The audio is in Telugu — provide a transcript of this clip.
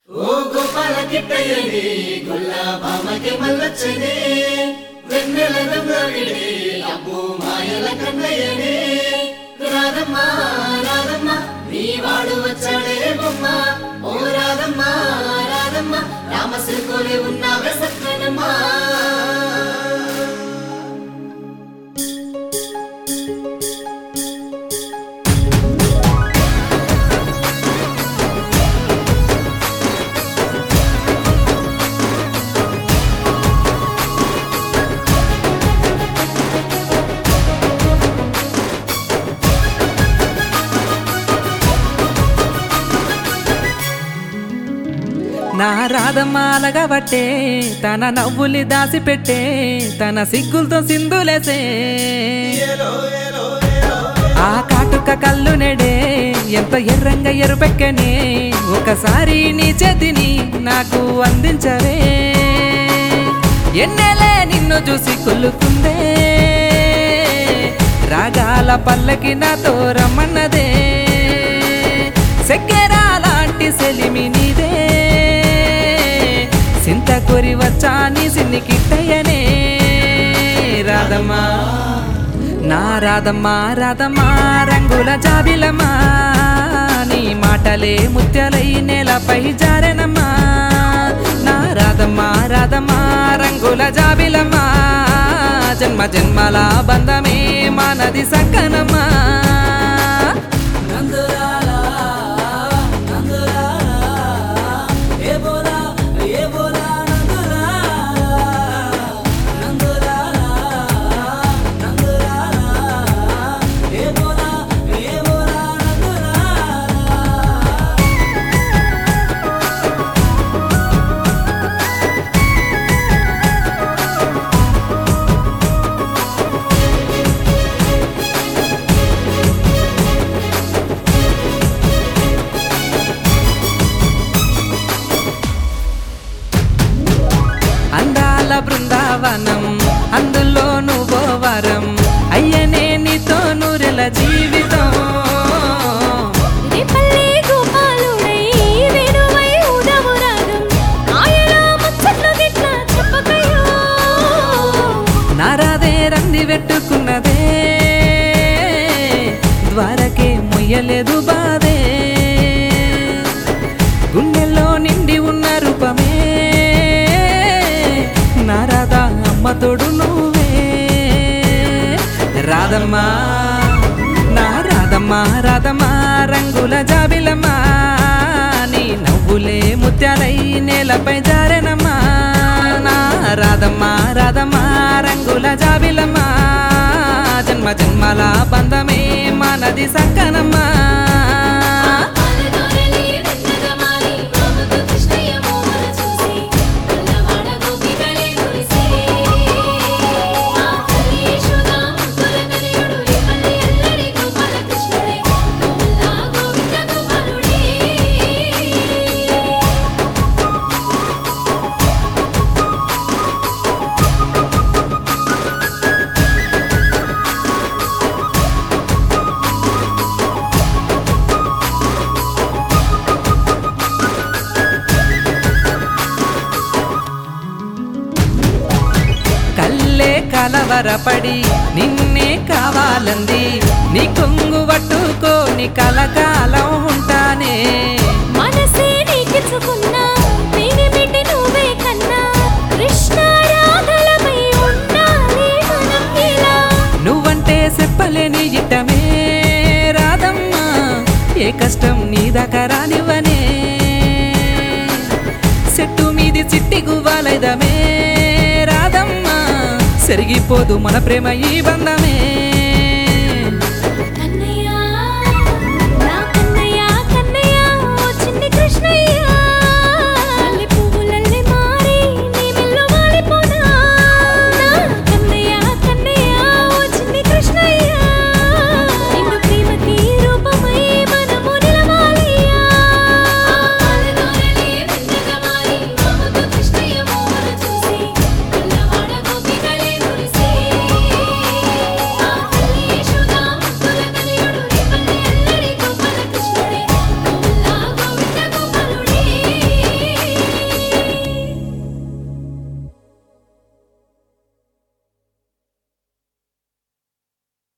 ఓ గోపాల కిట్టయ్యని గొల్ల బామకి మల్లచ్చని వెన్నెల రంగడిని అబ్బో మాయల కన్నయ్యని రాధమ్మ రాధమ్మ నీ వాడు వచ్చాడే బొమ్మ ఓ రాధమ్మ రాధమ్మ రామశిల్కోలే ఉన్నావే సక్కనమ్మా నా రాధమాలగబట్టే తన నవ్వుల్ని దాసిపెట్టే తన సిగ్గులతో సింధులేసే ఆ కాటుక కళ్ళు నెడే ఎంత ఎర్రంగా ఎరుపెక్కనే ఒకసారి నీ చేతిని నాకు అందించవే ఎన్నెలే నిన్ను చూసి కుళ్ళుకుందే రాగాల పల్లకి నాతో రమ్మన్నదే సెక్కెరా లాంటి సెలిమి నీదే సింత కొరి వచ్చా నీ సిన్ని కిట్టయ్యనే రాధమ్మా నా రాధమ్మా రాధమ్మా రంగుల జాబిలమ్మా నీ మాటలే ముత్యాలై నేలపై జారెనమ్మా నా రాధమ్మా రాధమ్మా రంగుల జాబిలమ్మా జన్మ జన్మల బంధమే మానది సక్కనమ్మా అందాల బృందావనం అందులో నువ్వో వరం అయ్యనే నీతో నూరెల జీవితం రేపల్లె గోపాలుడై వేణువై ఊదము రాగం ఆయలా ముచ్చట్లు గిట్ల చెప్పకయ్యో నారాదే రంది పెట్టుకున్నదే ద్వారకే మొయ్యలేదు బాధే గుండెల్లో నిండి ఉన్న రూపమే నారాదా అమ్మ తోడు నువ్వే రాధమ్మా నా రాధమ్మా రాధమ్మా రంగుల జాబిలమ్మా నీ నవ్వులే ముత్యాలై నేలపై జారెనమ్మా నా రాధమ్మా రాధమ్మా రంగుల జాబిలమ్మా జన్మ జన్మల బంధమే మనది సక్కనమ్మా పాలదోరలి వెన్నగా మారి గోముకు కృష్ణయ్య మోహన చూసి నల్లవాడ గోపికలే మురిసే ఆ తల్లి యశోద ముద్దుల కనయుడు రేపల్లె ఎల్లడి గోపాల కృష్ణుడే గోవుల్లా గోవింద గోపాలుడే కల్లే కలవరపడి నిన్నే కావాలంది నీ కొంగు పట్టుకోని కలకాలం ఉంటానే మనసే నీకిచ్చుకున్నా పెనిమిటి నువ్వే కన్నా కృష్ణ రాధలమై ఉండాలి మనం ఇలా నువ్వంటే చెప్పలేని ఇట్టమే రాదమ్మా ఏ కష్టం నీ దాకా రానివ్వనే చెట్టు మీది చిట్టి గువ్వాలైదమే రాదమ్మా సరిగిపోదు మన ప్రేమ ఈ బంధమే